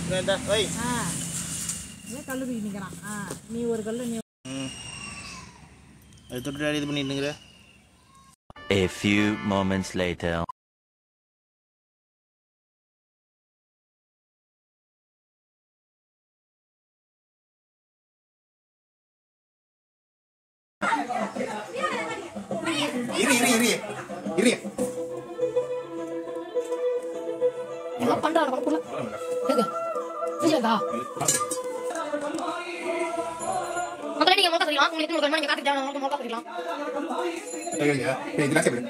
இந்தா, வை ஆ ஏன் கல்லு தூக்கி நிற்கிறான் ஆ நீ ஒரு கல்லு நீ ம் அது தொட்டு இது பண்ணிட்டுங்கிற A few moments later. இரு இரு இரு இரு என்ன பண்றாங்க பக்கத்துல எங்க விஜயதா மக்களே நீங்க மோட்டா தெரியும் உங்களுக்கு உங்களுக்கு நீங்க காத்துட்டு உங்களுக்கு மோட்டா தெரியும் இதெல்லாம் சரி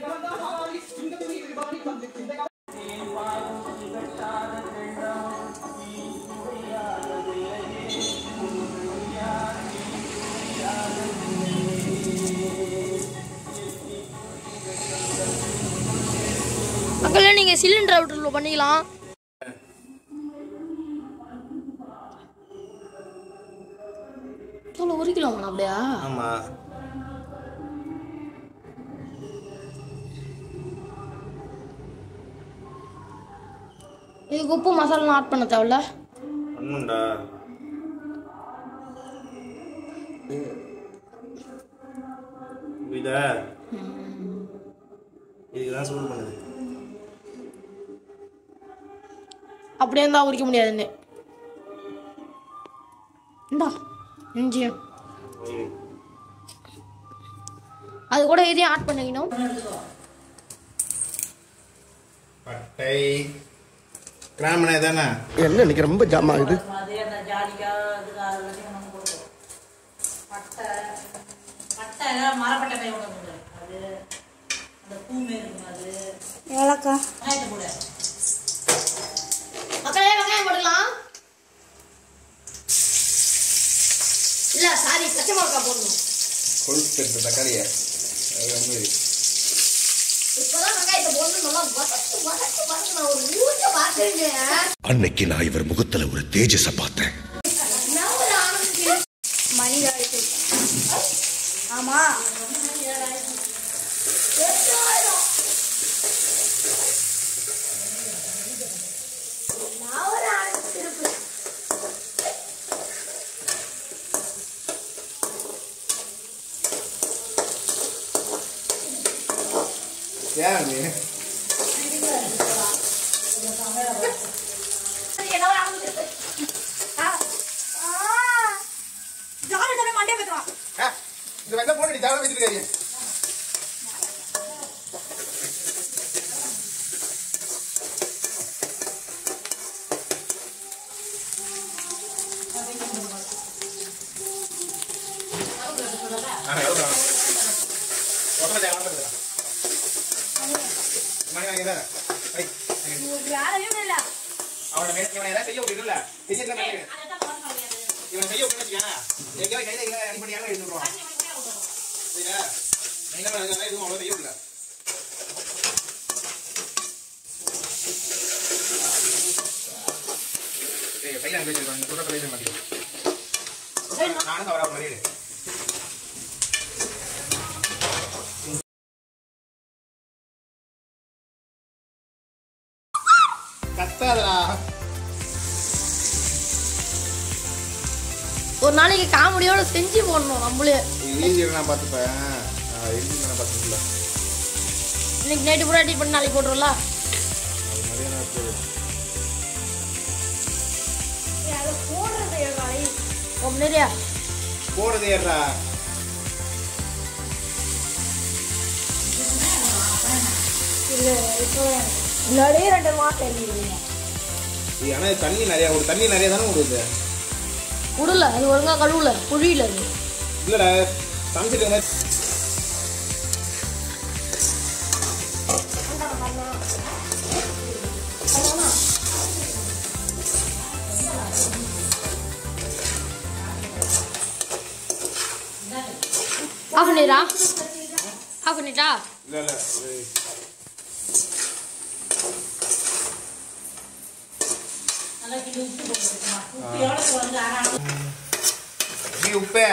மக்களே நீங்க சிலிண்டர் அவுட்டர்ல பண்ணிக்கலாம் எவ்வளோ ஒரு கிலோ வேணும் அப்படியா ஆமா இதுக்கு உப்பு மசாலா ஆட் பண்ண தேவையில்ல ஒண்ணுண்டா புரியுதா இதுதான் சூடு பண்ணுது அப்படியே இருந்தா உரிக்க முடியாதுன்னு இந்தா இஞ்சியும் அது கூட இதையும் ஆட் பண்ணிக்கணும் பட்டை கிராமணே தானே என்ன இன்னைக்கு ரொம்ப ஜாம் ஆகுது அதே அந்த ஜாலிக்காக இதுக்கு அது எல்லாத்தையும் நம்ம கொடுக்கும் பட்டை பட்டை மரப்பட்டை பை ஒன்று கொடுக்குறேன் அது அந்த பூ மாரி இருக்கும் அது ஏலக்காய் வெங்காயத்தை போடு மக்களே வெங்காயம் போடலாம் இல்ல சாரி பச்சை மிளகாய் போடணும் கொழுப்பு தக்காளியை அது வந்து இப்பதான் வெங்காயத்தை போடணும் நல்லா வதக்கு வதக்கு வதக்கு நான் ஒரு ஊட்ட பார்த்தேங்க அன்னைக்கு நான் இவர் முகத்துல ஒரு தேஜஸ பார்த்தேன் நான் ஒரு ஆனந்தி மணி ஆயிடுச்சு ஆமா நான் ஒரு ஆனந்தி திருப்பு ஏன் நீ என்ன ஒரு ஆனந்தி திருப்பு ஆ ஆ ஜாலி தடவை மண்டே வைக்கலாம் ஆ, இந்த வெள்ளை போட்டு ஜாலம் வச்சுருக்காரு வேலையும் இல்லை அவனை மே- இவனை ஏதாவது செய்ய விட்டுருல செய்யல இவனை செய்ய விட்டுன்னு எங்கேயாவது கையில எங்க அடி பண்ணி எழுதி விடுவான் சரியா நீ என்ன பண்ண எதுவும் அவ்வளோ செய்ய விடல ஏய் கையில அங்கே வச்சிருக்கோம் இந்த கூட பேச மாட்டேன் நானும் தவறா மாதிரி கத்தாதடா ஒரு நாளைக்கு காமெடியோட செஞ்சு போடணும் நம்மளே இழிஞ்சிரு நான் பார்த்துப்பேன் இழிஞ்சிரு நான் பார்த்துக்கல இன்னைக்கு நைட்டு பூரா எடிட் பண்ணி நாளைக்கு போட்டுருல அது மாதிரியே நான் இருக்குது ரொம்ப நிறையா போடுறது ஏறா முன்னாடியே ரெண்டு மாசம் எழுதிருவீங்க ஆனா இது தண்ணி நிறைய ஒரு தண்ணி நிறைய தானே விடுது விடல அது ஒழுங்கா கழுவுல புழியல அது இல்லடா சமைச்சிட்டு மாதிரி ஆஃப் பண்ணிடா ஆஃப் பண்ணிட்டா இல்ல இல்ல இது- நல்லா கிலோ உப்பு போட்டுருக்குமா உப்பு எவ்வளோ வந்து அரை நீ உப்பே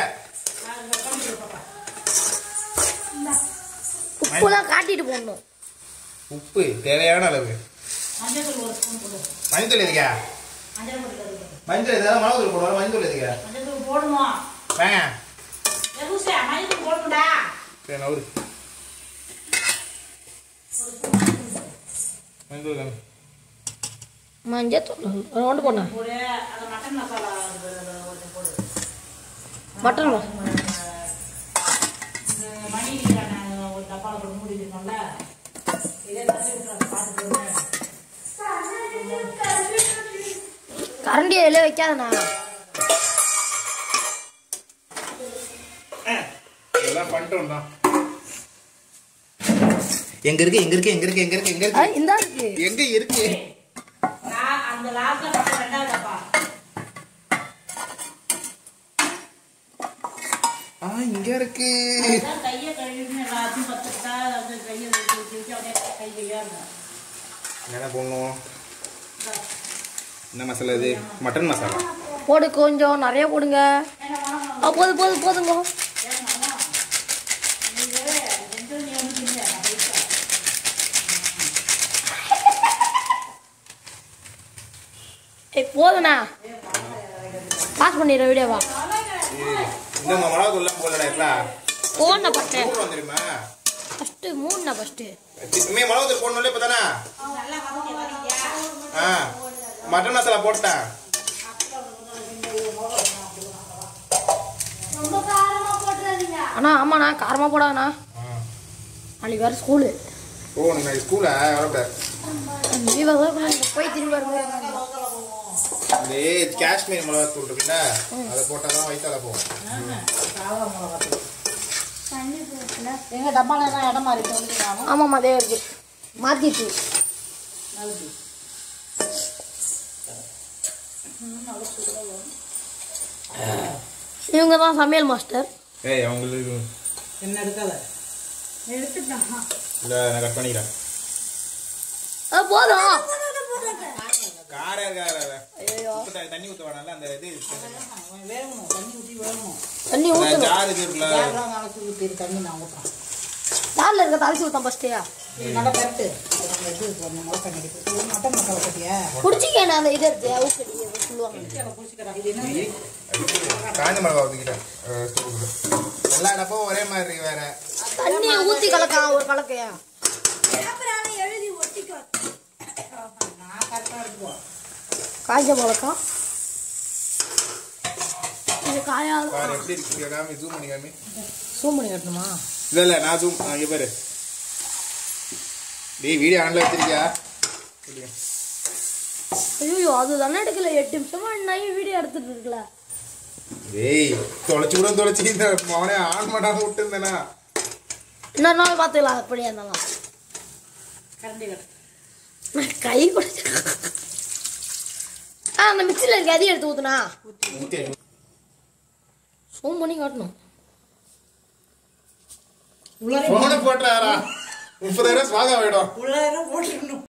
உப்புலாம் காட்டிட்டு போடணும் உப்பு தேவையான அளவு மஞ்சள் தூள் ஒரு ஸ்பூன் போடு மஞ்சள் இருக்கா மஞ்சள் போட்டு மஞ்சள் இதெல்லாம் மிளகு தூள் போடுவாங்க மஞ்சள் தூள் எதுக்கு மஞ்சள் தூள் போடணும் வேங்க ஏ லூசே மஞ்சள் தூள் போடணும்டா சரி நவுரு மஞ்சள் தூள் காமி. மஞ்சள் தூள் ஒன்று போடணும் போடு அந்த மட்டன் மசாலா அது கொஞ்சம் போடு மட்டன் இந்த மணி நாங்கள் ஒரு டப்பாவில் போட்டு மூடி இருக்கோம்ல இதே தண்ணி விட்டுறோம் பார்த்து போடுங்க கரண்டி அதில் வைக்காதண்ணா இதெல்லாம் பண்ணிட்டோம் தான் எங்க இருக்கு எங்க இருக்கு எங்க இருக்கு எங்க இருக்கு எங்க இருக்கு இந்த இருக்கு எங்க இருக்கு நான் அந்த லாஸ்ட்ல டப்பா ரெண்டாவது டப்பா ஆ இங்க இருக்கு அதான் கையை கழுவின்னு எல்லாத்தையும் பத்துட்டா வந்து கையை வச்சு வச்சு வச்சு அப்படியே கை கையாக இருக்கும் என்ன போடணும் என்ன மசாலா இது மட்டன் மசாலா போடு கொஞ்சம் நிறைய போடுங்க ஆ, போதும் போதும் போதுங்க ஏய் போதுண்ணா பாஸ் பண்ணிடுற வீடியோவா இந்த மிளகு தூள்லாம் போடலடா எப்பா போடண பட்டேன் போடுறோம் தெரியுமா ஃபஸ்ட்டு மூணுண்ணா ஃபஸ்ட்டு இனிமே மிளகு தூள் போடணும்ல இப்போ தானே ஆ மட்டன் மசாலா போட்டேன் அண்ணா ஆமாண்ணா காரமாக போடாண்ணா நாளைக்கு வேறு ஸ்கூலு ஓ நீங்கள் ஸ்கூலா வரக்கூடாது லீவாக தான் இருக்கும். போய் திரும்பி வரும்போது இந்த காஷ்மீர் மிளகா தூள் இருக்குல்ல அதை போட்டால் தான் வயிற்றால போகும் எங்க டப்பால என்ன இடம் மாறிட்டு வந்து ஆமாம்மா அதே இருக்கு மாற்றிட்டு இவங்க தான் சமையல் மாஸ்டர் ஏய் அவங்களுக்கு என்ன எடுக்காத எடுத்துட்டான் இல்லை நான் கட் பண்ணிக்கிறேன் ஆ போதும் காரே இருக்காது ஐயோ உப்பு த- தண்ணி ஊற்ற வேணாம்ல அந்த இது வேகணும் தண்ணி ஊற்றி வேகணும் தண்ணி அந்த ஊற்றணும் ஜார் இது இருக்குல்ல யாரெல்லாம் நாளைக்கு ஊற்றி தண்ணி நான் ஊற்றுறேன் தாலில் இருக்க தாளிச்சு ஊற்றான் ஃபஸ்ட்டே நல்லா கரெக்டு இது கொஞ்சம் முளை தண்ணி அடிப்பு மட்டன் மசாலா போட்டியா குடிச்சிக்கேன் அந்த இது எடுத்து ஊக்கடி சொல்லுவாங்க பூசிக்கிறேன் இது என்ன காஞ்ச மிளகா ஊற்றிக்கிட்டேன் எல்லா டப்பாவும் ஒரே மாதிரி இருக்கு வேற தண்ணியை ஊற்றி கலக்கலாம் ஒரு கலக்கையா நான் கரெக்டாக இருக்குவோம் காய்ஞ்ச மிளகா இது காயாது பாரு எப்படி இருக்கு காமி ஜூம் பண்ணி காமி சூம் பண்ணி கட்டணுமா இல்லை இல்லை நான் ஜூம் இங்கே பாரு டேய் வீடியோ ஆன்ல வச்சிருக்கியா சொல்லுங்க ஐயோ அது தானே எடுக்கல எட்டு நிமிஷமா நான் வீடியோ எடுத்துட்டு இருக்கல டேய் தொலைச்சு கூட தொலைச்சி இந்த மவனே ஆன் பண்ணாம விட்டுருந்தேனா இன்னொரு நாள் பார்த்துக்கலாம் அப்படியே இருந்தாலும் கரண்டி கட்டு நான் கை கூட ஆ அந்த மிக்சியில் இருக்க அதையும் எடுத்து ஊத்துனா ஊற்றி சூம் பண்ணி காட்டணும் உள்ளார போன போட்டுறாரா முப்பதாயிரம் ஸ்வாகம் ஆயிடும் உள்ளார போட்டுருணும்